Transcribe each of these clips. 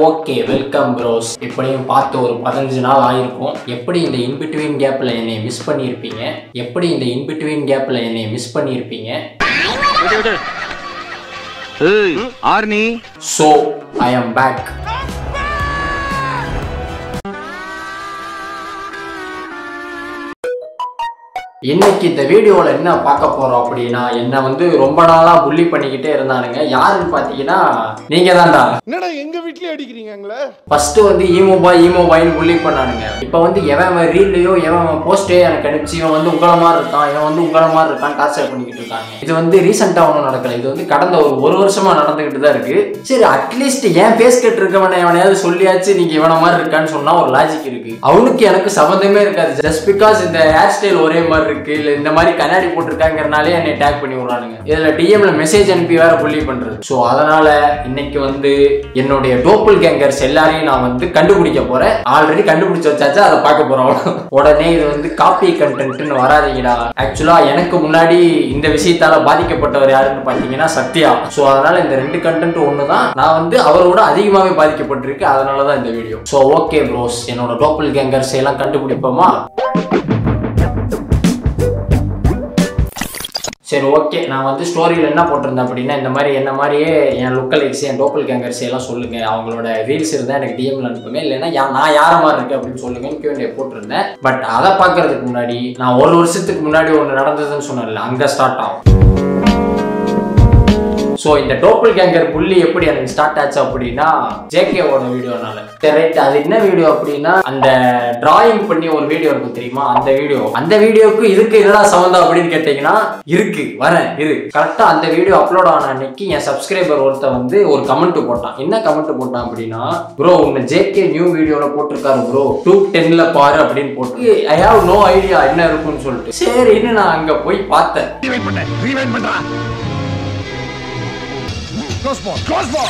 Okay welcome pros எப்படியும் பார்த்து ஒரு பதினஞ்சு நாள் ஆயிருக்கும் எப்படி இந்த இன்பிட்வீன் கேப்ல என்னை மிஸ் பண்ணியிருப்பீங்க எப்படி இந்த இன்பிட்வீன் கேப்ல என்னை மிஸ் பண்ணியிருப்பீங்க ஏய் ஆர்னி ஸோ ஐ am பேக் இன்னைக்கு இந்த வீடியோவில் என்ன பார்க்க போறோம் அப்படின்னா என்னை வந்து ரொம்ப நாளா புள்ளி பண்ணிக்கிட்டே இருந்தானுங்க யாருன்னு பார்த்தீங்கன்னா நீங்க தான்டா என்னடா எங்க வீட்லயே அடிக்கிறீங்களே ஃபர்ஸ்ட் வந்து ஈமோ பாய் ஈமோ பாய்னு புள்ளி பண்ணானுங்க இப்போ வந்து எவன் ரீல்லையோ எவன் போஸ்டே எனக்கு அனுப்பிச்சு இவன் வந்து உங்கள மாதிரி இருக்கான் இவன் வந்து உங்கள மாதிரி இருக்கான் டார்ச்சர் பண்ணிக்கிட்டு இருக்காங்க இது வந்து ரீசெண்டாக ஒன்றும் நடக்கல இது வந்து கடந்த ஒரு ஒரு வருஷமா நடந்துகிட்டு தான் இருக்கு சரி அட்லீஸ்ட் ஏன் ஃபேஸ் கட் இருக்கவனை எவனையாவது சொல்லியாச்சு நீங்க இவன மாதிரி இருக்கான்னு சொன்னா ஒரு லாஜிக் இருக்கு அவனுக்கு எனக்கு சம்மந்தமே இருக்காது ஜஸ்ட் பிகாஸ் இந்த ஹேர் ஸ்டைல் ஒரே மாதிரி இருக்கு இல்ல இந்த மாதிரி கண்ணாடி போட்டிருக்காங்கிறனாலே என்னை டேக் பண்ணி விடுறானுங்க இதுல டிஎம்ல மெசேஜ் அனுப்பி வேற புள்ளி பண்றது ஸோ அதனால இன்னைக்கு வந்து என்னுடைய டோப்பிள் கேங்கர்ஸ் எல்லாரையும் நான் வந்து கண்டுபிடிக்க போறேன் ஆல்ரெடி கண்டுபிடிச்சு வச்சாச்சு அதை பார்க்க போறோம் உடனே இது வந்து காப்பி கண்டென்ட்னு வராதீங்கடா ஆக்சுவலா எனக்கு முன்னாடி இந்த விஷயத்தால பாதிக்கப்பட்டவர் யாருன்னு பாத்தீங்கன்னா சத்யா ஸோ அதனால இந்த ரெண்டு கண்டென்ட் ஒன்று தான் நான் வந்து அவரோட அதிகமாகவே பாதிக்கப்பட்டிருக்கு அதனால தான் இந்த வீடியோ ஸோ ஓகே ப்ரோஸ் என்னோட டோப்பிள் கேங்கர்ஸ் எல்லாம் கண்டுபிடிப்போமா சரி ஓகே நான் வந்து ஸ்டோரியில் என்ன போட்டிருந்தேன் அப்படின்னா இந்த மாதிரி என்ன மாதிரியே என் லோக்கல் என் டோக்கல் கேங்கர்ஸ் எல்லாம் சொல்லுங்க அவங்களோட ரீல்ஸ் இருந்தால் எனக்கு டிஎம்ல அனுப்புங்க இல்லைன்னா யா- நான் யார மாதிரி இருக்கு அப்படின்னு சொல்லுங்கன்னு கேண்டிய போட்டிருந்தேன் பட் அதை பார்க்கறதுக்கு முன்னாடி நான் ஒரு வருஷத்துக்கு முன்னாடி ஒன்று நடந்ததுன்னு சொன்னேன்ல அங்கே ஸ்டார்ட் ஆகும் ஸோ இந்த டோப்பிள் கேங்கர் புள்ளி எப்படி எனக்கு ஸ்டார்ட் ஆச்சு அப்படின்னா ஜேகேவோட வீடியோனால ரைட் அது என்ன வீடியோ அப்படின்னா அந்த டிராயிங் பண்ணி ஒரு வீடியோ இருக்கும் தெரியுமா அந்த வீடியோ அந்த வீடியோக்கு இதுக்கு என்னடா சம்மந்தம் அப்படின்னு கேட்டீங்கன்னா இருக்கு வரேன் இரு கரெக்டாக அந்த வீடியோ அப்லோட் ஆன அன்னைக்கு என் சப்ஸ்கிரைபர் ஒருத்தன் வந்து ஒரு கமெண்ட் போட்டான் என்ன கமெண்ட் போட்டான் அப்படின்னா ப்ரோ உன்னை ஜேகே நியூ வீடியோல போட்டிருக்காரு ப்ரோ டூ டென்ல பாரு அப்படின்னு போட்டு ஐ ஹாவ் நோ ஐடியா என்ன இருக்கும்னு சொல்லிட்டு சரின்னு நான் அங்க போய் பார்த்தேன் ரீவைண்ட் பண்ண ரீவைண்ட் பண்றா க்ளோஸ் பால் க்ளோஸ் பால்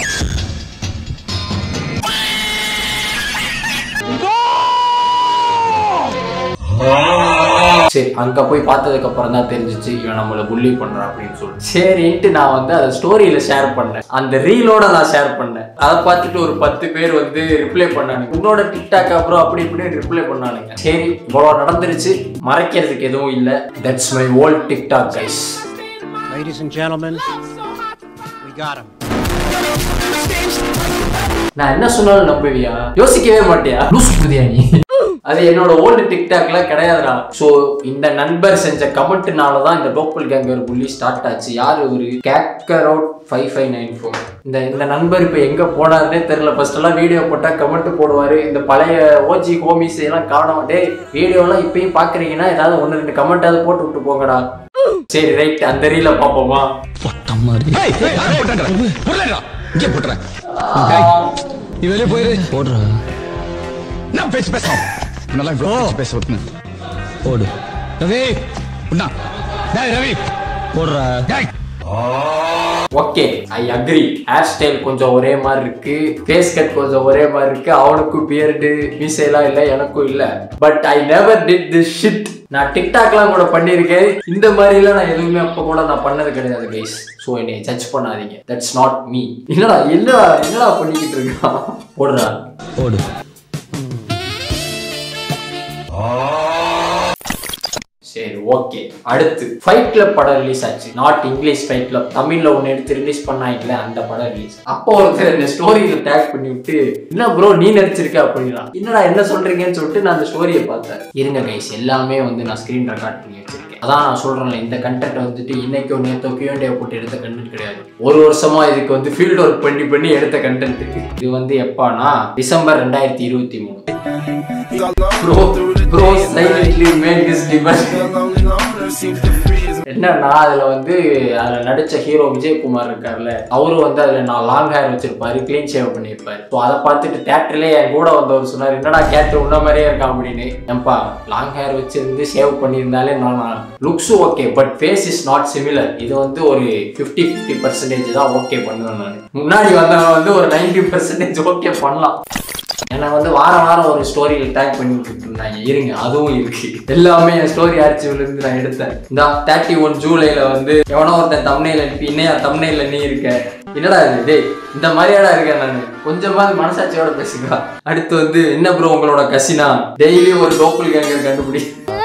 சரி அங்க போய் பார்த்ததுக்கு அப்புறம் தான் தெரிஞ்சிச்சு இவன் நம்மள புள்ளி பண்றான் அப்படின்னு சொல்லிட்டு சரின்ட்டு நான் வந்து அதை ஸ்டோரியில ஷேர் பண்ணேன் அந்த ரீலோட நான் ஷேர் பண்ணேன் அதை பார்த்துட்டு ஒரு பத்து பேர் வந்து ரிப்ளை பண்ணானுங்க உன்னோட டிக்டாக் அப்புறம் அப்படி இப்படி ரிப்ளை பண்ணானுங்க சரி இவ்வளோ நடந்துருச்சு மறைக்கிறதுக்கு எதுவும் இல்லை that's my old TikTok guys Ladies and gentlemen, we got him. நான் என்ன சொன்னாலும் நம்புவியா யோசிக்கவே மாட்டியா லூசு புதியா நீ அது என்னோட ஓல்டு டிக்டாக்ல கிடையாதுடா ஸோ இந்த நண்பர் செஞ்ச கமெண்ட்னால தான் இந்த டோப்பல் கேங்கர் புள்ளி ஸ்டார்ட் ஆச்சு யார் ஒரு கேக்கரோட் ஃபைவ் ஃபைவ் நைன் ஃபோர் இந்த இந்த நண்பர் இப்போ எங்கே போனாருன்னே தெரில ஃபர்ஸ்ட் எல்லாம் வீடியோ போட்டால் கமெண்ட் போடுவார் இந்த பழைய ஓஜி ஹோமிஸ் எல்லாம் காணும் டேய் வீடியோலாம் இப்பயும் பார்க்குறீங்கன்னா ஏதாவது ஒன்று ரெண்டு கமெண்ட்டாவது போட்டு விட்டு போங்கடா சரி ரைட் அந்த ரீல பார்ப்போமா ஏய் ஏய் அதை போட்டுறா போடுறா இங்கே போட்டுறேன் நீ வெளியே போயிரு போடுறா நான் பேசி பேசுறோம் நல்லா பேசி பேச விட்டுனு போடு ரவி உண்ணா டேய் ரவி போடுறா டேய் okay I agree hair style கொஞ்சம் ஒரே மாதிரி இருக்கு ஃபேஸ் கட் கொஞ்சம் ஒரே மாதிரி இருக்கு அவனுக்கும் பியர்டு மீசையெல்லாம் இல்லை எனக்கும் இல்லை but I never did this shit நான் டிக்டாக்லாம் கூட பண்ணியிருக்கேன் இந்த மாதிரிலாம் நான் எதுவுமே அப்போ கூட நான் பண்ணது கிடையாது கைஸ் ஸோ என்னை ஜட்ஜ் பண்ணாதீங்க தட்ஸ் நாட் மீ என்னடா என்னடா என்னடா பண்ணிக்கிட்டு இருக்கான் போடுறா போடு சரி ஓகே அடுத்து ஃபைட் கிளப் படம் ரிலீஸ் ஆச்சு நாட் இங்கிலீஷ் ஃபைட் கிளப் தமிழ்ல ஒன்று எடுத்து ரிலீஸ் பண்ணாங்களே அந்த படம் ரிலீஸ் அப்போ ஒருத்தர் இந்த ஸ்டோரியில டேக் பண்ணி விட்டு என்ன ப்ரோ நீ நடிச்சிருக்க அப்படின்னா என்னடா என்ன சொல்றீங்கன்னு சொல்லிட்டு நான் அந்த ஸ்டோரியை பார்த்தேன் இருங்க கைஸ் எல்லாமே வந்து நான் ஸ்க்ரீன் ரெக்கார்ட் பண்ணி வச்சிருக்கேன் அதான் நான் சொல்றேன்ல இந்த கண்டென்ட் வந்துட்டு இன்னைக்கோ நேத்தோ கியூஎன்டே போட்டு எடுத்த கண்டென்ட் கிடையாது ஒரு வருஷமா இதுக்கு வந்து ஃபீல்ட் ஒர்க் பண்ணி பண்ணி எடுத்த கண்டென்ட் இது வந்து எப்பானா டிசம்பர் ரெண்டாயிரத்தி இருபத்தி மூணு bro bro silently make this tiffin என்னன்னா அதுல வந்து அதுல நடிச்ச ஹீரோ விஜயகுமார் இருக்கார்ல அவரும் வந்து அதுல நான் லாங் ஹேர் வச்சிருப்பாரு க்ளீன் ஷேவ் பண்ணியிருப்பாரு ஸோ அதை பார்த்துட்டு தேட்டர்லயே என் கூட வந்தவர் சொன்னார் என்னடா கேட்டு உன்ன மாதிரியே இருக்கான் அப்படின்னு ஏன்பா லாங் ஹேர் வச்சிருந்து சேவ் பண்ணியிருந்தாலே நான் looks okay but face is not similar இது வந்து ஒரு ஃபிஃப்டி ஃபிஃப்டி பர்சன்டேஜ் தான் ஓகே பண்ணுவேன் நான் முன்னாடி வந்தவன் வந்து ஒரு நைன்டி பர்சன்டேஜ் ஓகே பண்ணலாம் என்னை வந்து வாரம் வாரம் ஒரு ஸ்டோரியில் டேக் பண்ணி விட்டுட்டு இருந்தாங்க இருங்க அதுவும் இருக்கு எல்லாமே என் ஸ்டோரி ஆர்ச்சிவ்ல இருந்து நான் எடுத்தேன் இந்த தேர்ட்டி ஒன் ஜூலைல வந்து எவனோ ஒருத்தன் தம்னையில் அனுப்பி இன்னையா தம்னையில் நீ இருக்க என்னடா இது டேய் இந்த மாதிரியாடா இருக்கேன் நான் கொஞ்சமாவது மனசாட்சியோட பேசுங்க அடுத்து வந்து என்ன ப்ரோ உங்களோட கசினா டெய்லி ஒரு டோப்பிள் கேங்கர் கண்டுபிடி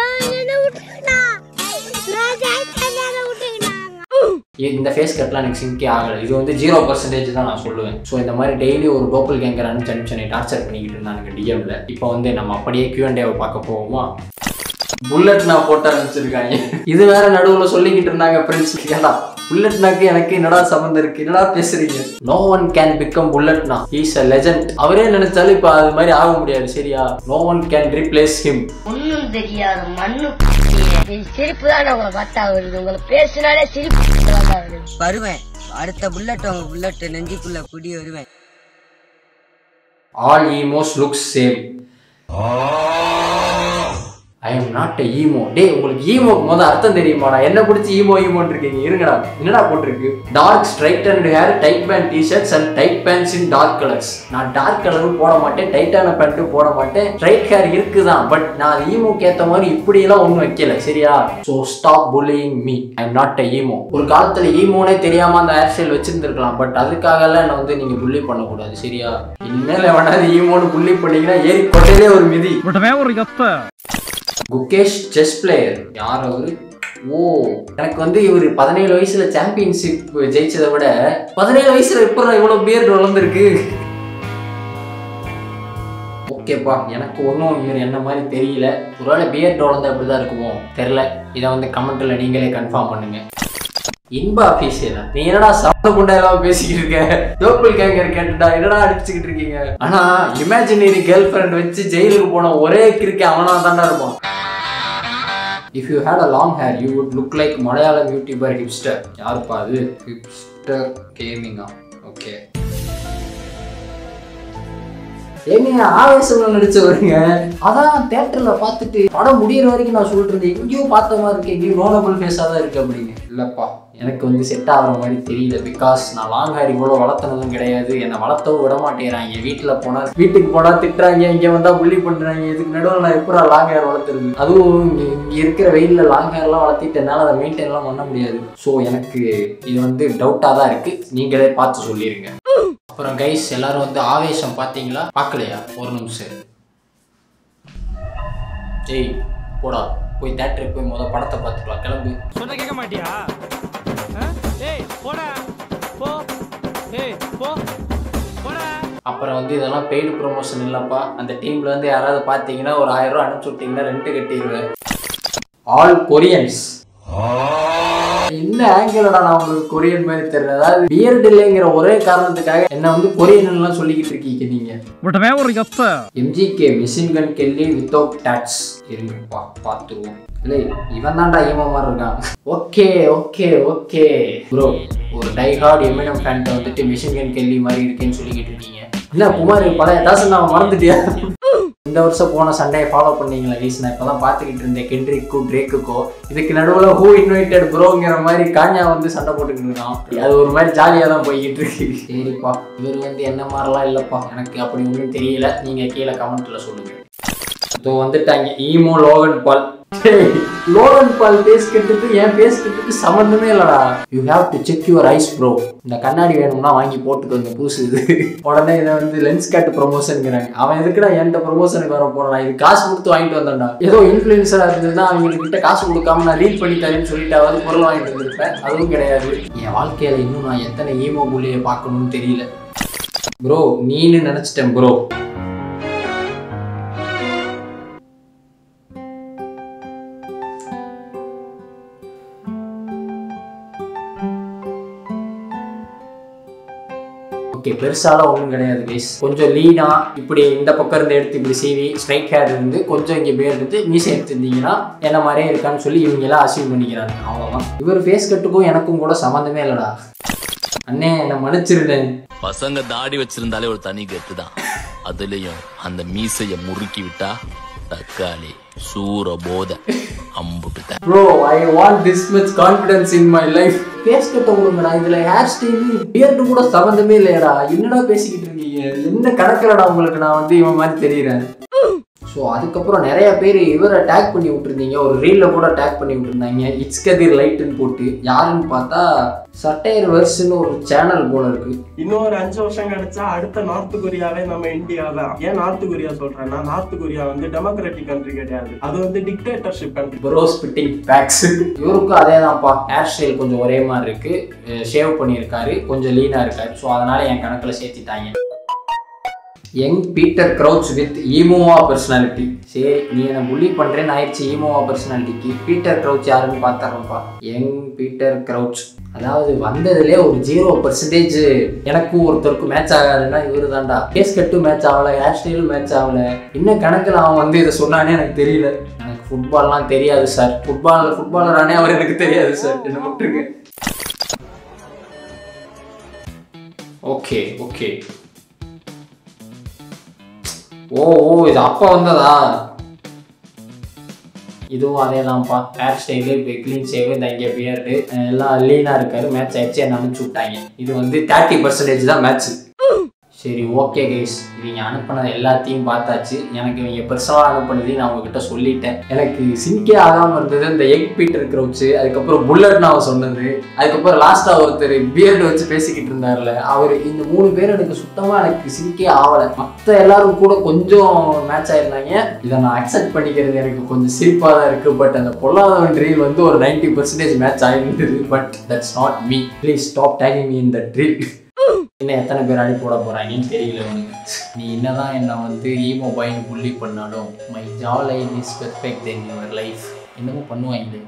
இ- இந்த ஃபேஸ் கட்லாம் எனக்கு சிங்கே ஆகலை இது வந்து ஜீரோ பர்சன்டேஜ் தான் நான் சொல்லுவேன் ஸோ இந்த மாதிரி டெய்லி ஒரு டோப்பிள் கேங்கர் அனுப்பிச்சு அனுப்பிச்சு என்னை டார்ச்சர் பண்ணிக்கிட்டு இருந்தானுங்க டிஎம்ல இப்போ வந்து நம்ம அப்படியே கியூஎன்டேவை பார்க்க போவோமா புல்லட் நான் போட்டு அனுப்பிச்சிருக்காங்க இது வேற நடுவில் சொல்லிக்கிட்டு இருந்தாங்க ஃப்ரெண்ட்ஸ் ஏடா புல்லட் நாக்கு எனக்கு என்னடா சம்மந்தம் இருக்கு என்னடா பேசுறீங்க no one can become Bullet நா இஸ் அ லெஜண்ட் அவரே நினைச்சாலும் இப்போ அது மாதிரி ஆக முடியாது சரியா no one can replace him ஒண்ணும் தெரியாத மண்ணு சிரிப்பு தான் உங்களை பார்த்தா வருது உங்களை பேசினாலே சிரிப்பு தான் வருது வருவேன் அடுத்த புல்லட் உங்க புல்லட் நெஞ்சுக்குள்ள குடி வருவேன் all emos looks same I am not a emo டேய் உங்களுக்கு ஈமோக்கு முத அர்த்தம் தெரியுமாடா என்ன பிடிச்சி ஈமோ ஈமோன்னு இருக்கீங்க இருங்கடா என்னடா போட்டிருக்கு dark straight and hair tight pants t-shirts and tight pants in dark colours நான் டார்க் கலரும் போட மாட்டேன் டைட்டான பேண்ட்டும் போட மாட்டேன் ஸ்ட்ரைட் ஹேர் இருக்குதான் பட் நான் அது ஈமோக்கு ஏற்ற மாதிரி இப்படியெல்லாம் ஒன்றும் வைக்கல சரியா so stop pulling me I am not a emo ஒரு காலத்தில் ஈமோனே தெரியாம அந்த ஹேர் ஸ்டைல் வச்சிருந்துருக்கலாம் பட் அதுக்காகலாம் என்னை வந்து நீங்க புள்ளி பண்ணக்கூடாது சரியா இனிமேல் வேணாது ஈமோன்னு புள்ளி பண்ணீங்கன்னா ஏறி கொட்டையிலே ஒரு மிதி குகேஷ் செஸ் பிளேயர் யார் அவரு ஓ எனக்கு வந்து இவர் பதினேழு வயசுல சாம்பியன்ஷிப் ஜெயிச்சதை விட பதினேழு வயசுல எப்பறம் இவ்வளவு பியர்டு வளர்ந்துருக்கு ஓகேப்பா எனக்கு ஒன்றும் இவர் என்ன மாதிரி தெரியல ஒருவேளை பியர்டு வளர்ந்தா அப்படிதான் இருக்குமோ தெரில இதை வந்து கமெண்ட்ல நீங்களே கன்ஃபார்ம் பண்ணுங்க இன்ப அபிஷேகா நீ என்னடா சவுண்ட் குண்டா எல்லாம் பேசிக்கிட்டு இருக்க டோப்பிள் கேங்கர் கேட்டுடா என்னடா அடிச்சுக்கிட்டு இருக்கீங்க ஆனா இமேஜினரி கேர்ள் ஃப்ரெண்ட் வச்சு ஜெயிலுக்கு போன ஒரே கிறுக்கி அவனா தாண்டா இருப்பான் if you had a long hair you would look like Malayalam youtuber hipster யாருப்பா அது ஹிப்ஸ்டர் கேமிங்கா ஓகே ஏங்க ஆவேசம்ல நடிச்சு வருங்க அதான் தேட்டர்ல பார்த்துட்டு படம் முடியிற வரைக்கும் நான் சொல்லிட்டு இருந்தேன் எங்கேயோ பார்த்த மாதிரி இருக்கு எங்கேயோ நோனபிள் ஃபேஸாக தான் இருக்கு அப்படின்னு இல்லப்பா எனக்கு வந்து செட் ஆகிற மாதிரி தெரியல பிகாஸ் நான் லாங் ஹேர் இவ்வளோ வளர்த்தனதும் கிடையாது என்னை வளர்த்தவும் விட மாட்டேங்கிறாங்க வீட்டில் போனால் வீட்டுக்கு போனால் திட்டுறாங்க இங்கே வந்தால் புள்ளி பண்ணுறாங்க இதுக்கு நடுவில் நான் எப்படா லாங் ஹேர் வளர்த்துறது அதுவும் இங்கே இங்கே இருக்கிற வெயிலில் லாங் ஹேர்லாம் வளர்த்திட்டு என்னால் அதை மெயின்டைன்லாம் பண்ண முடியாது ஸோ எனக்கு இது வந்து டவுட்டாக தான் இருக்குது நீங்களே பார்த்து சொல்லிடுங்க அப்புறம் கைஸ் எல்லாரும் வந்து ஆவேசம் பார்த்தீங்களா பார்க்கலையா ஒரு நிமிஷம் ஏய் போடா போய் தேட்டருக்கு போய் முத படத்தை பார்த்துட்டு வா கிளம்பு சொன்ன கேட்க மாட்டியா ஆ? ஏய் போடா போ ஏய் போ போடா அப்புறம் வந்து இதெல்லாம் பெய்டு ப்ரொமோஷன் இல்லைப்பா அந்த டீம்ல இருந்து யாராவது பார்த்தீங்கன்னா ஒரு ஆயிரம் ரூபா அனுப்பிச்சு விட்டீங்கன்னா ரெண்ட் கட்டிடுவேன் ஆல் கொரியன்ஸ் என்ன ஆங்கிளடா நான் உங்களுக்கு கொரியன் மாதிரி தெரியல அதாவது பியர்ட் இல்லைங்கிற ஒரே காரணத்துக்காக என்ன வந்து கொரியன் எல்லாம் சொல்லிக்கிட்டு இருக்கீங்க நீங்க விட்டமே ஒரு கப்ப MGK machine gun Kelly without tats இருங்கப்பா பார்த்துருவோம் இல்லை இவன் தான்டா ஈம மாதிரி இருக்கான் ஓகே ஓகே ஓகே ப்ரோ ஒரு டைஹார்ட் எமினம் ஃபேன்ட்ட வந்துட்டு மிஷின் கன் கெல்லி மாதிரி இருக்கேன்னு சொல்லிக்கிட்டு இருக்கீங்க என்ன குமார் பழைய தாசன் நான் மறந்துட்டியா இந்த வருஷம் போன சண்டையை ஃபாலோ பண்ணீங்களா கைஸ் நான் இப்பதான் பார்த்துக்கிட்டு இருந்தேன் கென்ட்ரிக்கும் ட்ரேக்குக்கோ இதுக்கு நடுவில் ஹூ இன்வைட்டட் ப்ரோங்கிற மாதிரி காஞ்சா வந்து சண்டை போட்டுக்கிட்டு இருக்கான் அது ஒரு மாதிரி ஜாலியாக தான் போய்கிட்டு இருக்கு சரிப்பா இவர் வந்து என்ன மாதிரிலாம் இல்லைப்பா எனக்கு அப்படி ஒன்றும் தெரியல நீங்கள் கீழே கமெண்ட்டில் சொல்லுங்கள் இதோ வந்துட்டாங்க ஈமோ லோகன் பால் டேய், லோகன் பால் பேஸ் கட்டுக்கு என் பேஸ் கட்டுக்கு சம்மந்தமே இல்லடா you have to check your eyes bro இந்த கண்ணாடி வேணும்னா வாங்கி போட்டுக்கோங்க புதுசு இது உடனே இதை வந்து லென்ஸ் கேட் ப்ரொமோஷனுங்கிறாங்க அவன் எதுக்குடா என்கிட்ட ப்ரொமோஷனுக்கு வர போறான் இது காசு கொடுத்து வாங்கிட்டு வந்தான்டா ஏதோ இன்ஃப்ளூயன்சரா இருந்ததுன்னா அவங்க கிட்ட காசு கொடுக்காம நான் ரீட் பண்ணி தரேன்னு சொல்லிட்டாவது பொருள் வாங்கிட்டு வந்திருப்பேன் அதுவும் கிடையாது என் வாழ்க்கையில இன்னும் நான் எத்தனை ஈமோ புள்ளியை பார்க்கணும்னு தெரியல ப்ரோ நீன்னு நினைச்சிட்டேன் ப்ரோ ஓகே பெருசாலாம் ஒன்றும் கிடையாது கைஸ் கொஞ்சம் லீனா இப்படி இந்த பக்கம் இருந்து எடுத்து இப்படி சீவி ஸ்ட்ரைட் ஹேர் இருந்து கொஞ்சம் இங்கே பேர் இருந்து மீசை எடுத்துருந்தீங்கன்னா என்ன மாதிரியே இருக்கான்னு சொல்லி இவங்க எல்லாம் அசீவ் பண்ணிக்கிறாங்க அவ்வளோதான் இவர் ஃபேஸ் கட்டுக்கும் எனக்கும் கூட சம்மந்தமே இல்லைடா அண்ணே என்னை மன்னிச்சிருந்தேன் பசங்க தாடி வச்சிருந்தாலே ஒரு தனி கெத்து தான் அதுலயும் அந்த மீசைய முறுக்கி விட்டா தக்காளி சூர போத அம்புட்டுட்டேன் bro I want this much confidence in my life face கட்ட கொடுங்கடா இதுல ஹேர் ஸ்டைல் பியர்டு கூட சம்மந்தமே இல்லையடா என்னடா பேசிக்கிட்டு இருக்கீங்க என்ன கணக்கிலடா உங்களுக்கு நான் வந்து இவன் மாதிரி தெரியுறேன் ஸோ அதுக்கப்புறம் நிறைய பேர் இவரை டேக் பண்ணி விட்டுருந்தீங்க ஒரு ரீலில் கூட டேக் பண்ணி விட்டுருந்தாங்க இட்ஸ் கதிர் லைட்டுன்னு போட்டு யாருன்னு பார்த்தா சட்டையர் வர்ஸ்னு ஒரு சேனல் போல இருக்கு இன்னொரு அஞ்சு வருஷம் கழிச்சா அடுத்த நார்த் கொரியாவே நம்ம இந்தியா தான் ஏன் நார்த் கொரியா சொல்றேன்னா நார்த் கொரியா வந்து டெமோக்ராட்டிக் கண்ட்ரி கிடையாது அது வந்து dictatorship country bro spitting facts இவருக்கும் அதே தான்ப்பா ஹேர் ஸ்டைல் கொஞ்சம் ஒரே மாதிரி இருக்கு ஷேவ் பண்ணியிருக்காரு கொஞ்சம் லீனாக இருக்காரு ஸோ அதனால என் கணக்கில் சேர்த்திட்டாங்க யங் பீட்டர் க்ரௌச் வித் ஈமோவா பர்சனாலிட்டி சரி நீ என்ன புள்ளி பண்றேன்னு ஆயிடுச்சு ஈமோவா பர்சனாலிட்டிக்கு பீட்டர் க்ரௌச் யாருன்னு பார்த்துறோம்ப்பா யங் பீட்டர் க்ரௌச் அதாவது வந்ததுலே ஒரு ஜீரோ பர்சன்டேஜ் எனக்கும் ஒருத்தருக்கும் மேட்ச் ஆகாதுன்னா இவரு தான்டா கேஸ் கட்டும் மேட்ச் ஆகல ஹேர் ஸ்டைலும் மேட்ச் ஆகல இன்னும் கணக்கில் அவன் வந்து இதை சொன்னானே எனக்கு தெரியல எனக்கு ஃபுட்பால்லாம் தெரியாது சார் ஃபுட்பால் ஃபுட்பாலரானே அவர் எனக்கு தெரியாது சார் என்ன விட்டுருங்க ஓகே ஓகே ஓ ஓ இது அப்பா வந்ததா இதுவும் அதே தான்ப்பா ஹேர் ஸ்டைலு இப்போ க்ளீன் ஷேவ் இந்த இங்கே பியர்டு எல்லாம் லீனாக இருக்காரு மேட்ச் ஆயிடுச்சு என்ன அனுப்பிச்சு விட்டாங்க இது வந்து தேர்ட்டி பர்சன்டேஜ் தான் மேட்ச் சரி ஓகே கைஸ் இவங்க அனுப்புனது எல்லாத்தையும் பார்த்தாச்சு எனக்கு இவங்க பர்சனலாக அனுப்புனதையும் நான் உங்ககிட்ட சொல்லிட்டேன் எனக்கு சிங்கே ஆகாமல் இருந்தது இந்த எக் பீட்டர் க்ரௌச்சு அதுக்கப்புறம் புல்லட் நான் சொன்னது அதுக்கப்புறம் லாஸ்ட்டாக ஒருத்தர் பியர்டு வச்சு பேசிக்கிட்டு இருந்தார்ல அவர் இந்த மூணு பேர் எனக்கு சுத்தமாக எனக்கு சிங்கே ஆகலை மற்ற எல்லாரும் கூட கொஞ்சம் மேட்ச் ஆயிருந்தாங்க இதை நான் அக்செப்ட் பண்ணிக்கிறது எனக்கு கொஞ்சம் சிரிப்பாக தான் இருக்குது பட் அந்த பொல்லாதவன் ட்ரீல் வந்து ஒரு நைன்டி பர்சன்டேஜ் மேட்ச் ஆகிருந்தது but that's not me please stop taking me in the drill இன்னும் எத்தனை பேர் அடி போட போறாங்கன்னு தெரியல உனக்கு நீ என்னதான் என்னை வந்து ஈமோ பாயின் புள்ளி பண்ணாலும் my jaw line is perfect then your life என்னமோ பண்ணுவாங்க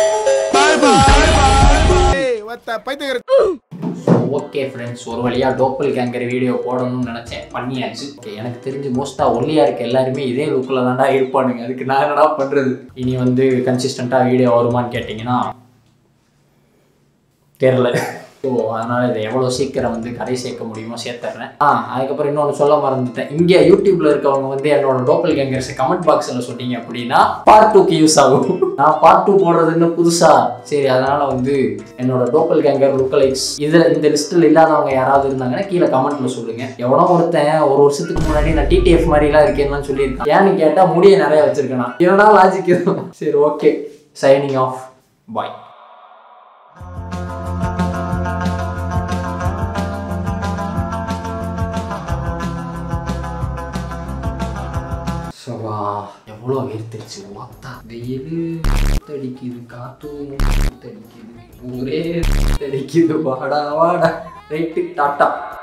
ஓகே ஃப்ரெண்ட்ஸ் ஒரு வழியாக டோப்பல் கேங்கர் வீடியோ போடணும்னு நினச்சேன் பண்ணியாச்சு ஓகே எனக்கு தெரிஞ்சு மோஸ்ட்டாக ஒல்லியாக இருக்க எல்லாருமே இதே லுக்கில் தான்டா இருப்பானுங்க அதுக்கு நான் என்னடா பண்ணுறது இனி வந்து கன்சிஸ்டண்ட்டாக வீடியோ வருமான்னு கேட்டிங்கன்னா தெரில ஸோ அதனால் இதை எவ்வளோ சீக்கிரம் வந்து கடை சேர்க்க முடியுமோ சேர்த்துறேன் ஆ அதுக்கப்புறம் இன்னொன்று சொல்ல மறந்துட்டேன் இங்கே யூடியூப்ல இருக்கவங்க வந்து என்னோட டோப்பல் கேங்கர்ஸ் கமெண்ட் பாக்ஸில் சொன்னீங்க அப்படின்னா பார்ட் டூக்கு யூஸ் ஆகும் நான் பார்ட் டூ போடுறதுன்னு புதுசா சரி அதனால வந்து என்னோட டோப்பல் கேங்கர் லுக்கலைட்ஸ் இதில் இந்த லிஸ்ட்டில் இல்லாதவங்க யாராவது இருந்தாங்கன்னா கீழே கமெண்ட்ல சொல்லுங்க எவனோ ஒருத்தன் ஒரு வருஷத்துக்கு முன்னாடி நான் டிடிஎஃப் மாதிரிலாம் இருக்கேன்னு சொல்லியிருக்கேன் ஏன்னு கேட்டால் முடிய நிறைய வச்சிருக்கேன் நான் என்னடா லாஜிக் சரி ஓகே சைனிங் ஆஃப் பாய் சவா எவ்வளோ வேர்த்துருச்சு வாத்தா வெயில் அடிக்குது காத்தும் அடிக்குது ஒரே அடிக்குது வாடா வாடா ரைட்டு டாட்டா